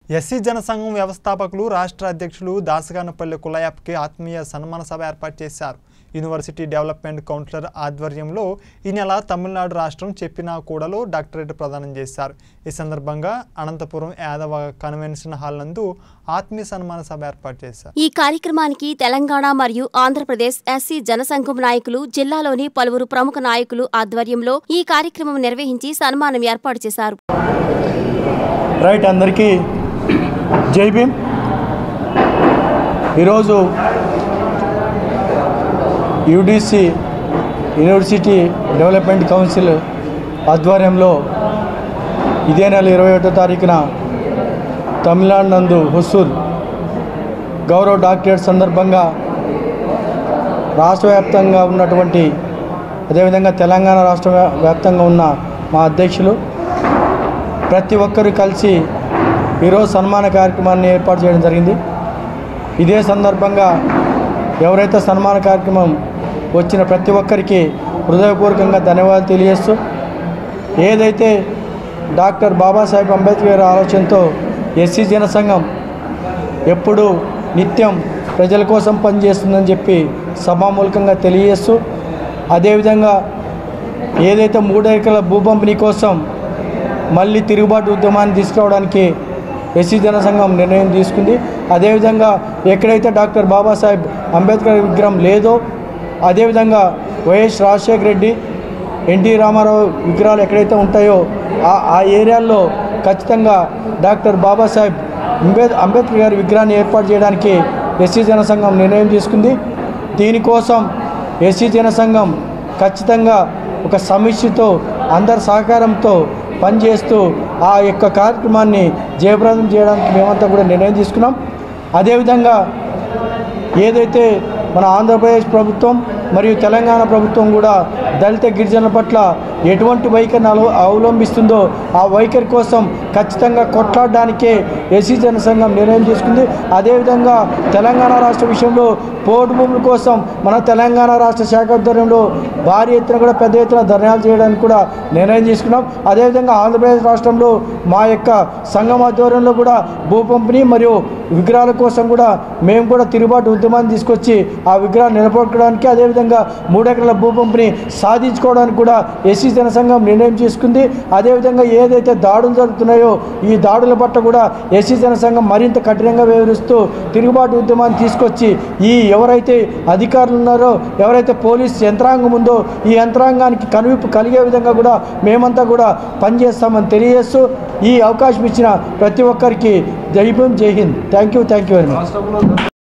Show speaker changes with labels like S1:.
S1: SC జనసంఘం వ్యవస్థాపకులు రాష్ట్ర అధ్యక్షులు దాసగానపల్లి కులయాప్కి ఆత్మీయ సన్మాన సభ ఏర్పాటు చేశారు యూనివర్సిటీ డెవలప్మెంట్ కౌన్సిలర్ ఆధ్వర్యంలో ఈ నెల తమిళనాడు రాష్ట్రం చెప్పిన కూడలో డాక్టరేట్ ప్రదానం చేశారు ఈ సందర్భంగా అనంతపురం యాదవ కన్వెన్షన్ హాల్ నందు ఆత్మీయ సన్మాన సభ ఏర్పాటు చేశారు
S2: ఈ కార్యక్రమానికి తెలంగాణ మరియు ఆంధ్రప్రదేశ్ ఎస్సీ జనసంఘం నాయకులు జిల్లాలోని పలువురు ప్రముఖ నాయకులు ఆధ్వర్యంలో ఈ కార్యక్రమం నిర్వహించి సన్మానం ఏర్పాటు చేశారు
S3: రైట్ అందరికీ జై భీమ్ ఈరోజు యూడిసి యూనివర్సిటీ డెవలప్మెంట్ కౌన్సిల్ ఆధ్వర్యంలో ఇదే నెల ఇరవై ఒకటో తారీఖున తమిళనాడు నందు హుసూర్ గౌరవ డాక్టరేట్ సందర్భంగా రాష్ట్ర వ్యాప్తంగా ఉన్నటువంటి అదేవిధంగా తెలంగాణ రాష్ట్ర వ్యా- వ్యాప్తంగా ఉన్న మా అధ్యక్షులు ప్రతి ఒక్కరు కలిసి ఈరోజు సన్మాన కార్యక్రమాన్ని ఏర్పాటు చేయడం జరిగింది ఇదే సందర్భంగా ఎవరైతే సన్మాన కార్యక్రమం వచ్చిన ప్రతి ఒక్కరికి హృదయపూర్వకంగా ధన్యవాదాలు తెలియజేస్తూ ఏదైతే డాక్టర్ బాబాసాహెబ్ అంబేద్కర్ గారి ఆలోచనతో ఎస్సీ జనసంఘం ఎప్పుడూ నిత్యం ప్రజల కోసం పనిచేస్తుందని చెప్పి సభామూలకంగా తెలియజేస్తూ అదేవిధంగా ఏదైతే మూడు ఎకరాల భూ పంపిణీ కోసం మళ్ళీ తిరుగుబాటు ఉద్యమాన్ని తీసుకురావడానికి ఎస్సీ జనసంఘం నిర్ణయం తీసుకుంది అదేవిధంగా ఎక్కడైతే డాక్టర్ బాబాసాహెబ్ అంబేద్కర్ విగ్రహం లేదో అదేవిధంగా వైఎస్ రాజశేఖర రెడ్డి ఎన్టీ రామారావు విగ్రహాలు ఎక్కడైతే ఉంటాయో ఆ ఆ ఏరియాల్లో ఖచ్చితంగా డాక్టర్ బాబాసాహెబ్ అంబేద్ అంబేద్కర్ గారి విగ్రహాన్ని ఏర్పాటు చేయడానికి ఎస్సీ జనసంఘం నిర్ణయం తీసుకుంది దీనికోసం ఎస్సీ జనసంఘం ఖచ్చితంగా ఒక సమీక్షతో అందరి సహకారంతో పనిచేస్తూ ఆ యొక్క కార్యక్రమాన్ని జయప్రదం చేయడానికి మేమంతా కూడా నిర్ణయం తీసుకున్నాం అదేవిధంగా ఏదైతే మన ఆంధ్రప్రదేశ్ ప్రభుత్వం మరియు తెలంగాణ ప్రభుత్వం కూడా దళిత గిరిజనుల పట్ల ఎటువంటి వైఖరిని అవ అవలంబిస్తుందో ఆ వైఖరి కోసం ఖచ్చితంగా కొట్లాడడానికే ఎస్సీ జనసంఘం నిర్ణయం తీసుకుంది అదేవిధంగా తెలంగాణ రాష్ట్ర విషయంలో పోటు భూముల కోసం మన తెలంగాణ రాష్ట్ర శాఖ ఆధ్వర్యంలో భారీ ఎత్తున కూడా పెద్ద ఎత్తున ధర్నాలు చేయడానికి కూడా నిర్ణయం తీసుకున్నాం అదేవిధంగా ఆంధ్రప్రదేశ్ రాష్ట్రంలో మా యొక్క సంఘం ఆధ్వర్యంలో కూడా భూ పంపిణీ మరియు విగ్రహాల కోసం కూడా మేము కూడా తిరుగుబాటు ఉద్యమాన్ని తీసుకొచ్చి ఆ విగ్రహాన్ని నిలబెట్టుకోవడానికి అదేవిధంగా మూడెకరాల భూ పంపిణీ సాధించుకోవడానికి కూడా ఎస్సీ జనసంఘం నిర్ణయం తీసుకుంది అదేవిధంగా ఏదైతే దాడులు జరుగుతున్నాయో ఈ దాడుల పట్ల కూడా ఎస్సీ జనసంఘం మరింత కఠినంగా వ్యవహరిస్తూ తిరుగుబాటు ఉద్యమాన్ని తీసుకొచ్చి ఈ ఎవరైతే అధికారులు ఉన్నారో ఎవరైతే పోలీస్ యంత్రాంగం ఉందో ఈ యంత్రాంగానికి కనువిప్పు కలిగే విధంగా కూడా మేమంతా కూడా పనిచేస్తామని తెలియజేస్తూ ఈ అవకాశం ఇచ్చిన ప్రతి ఒక్కరికి Jai Bhim Jai Hind thank you thank you very much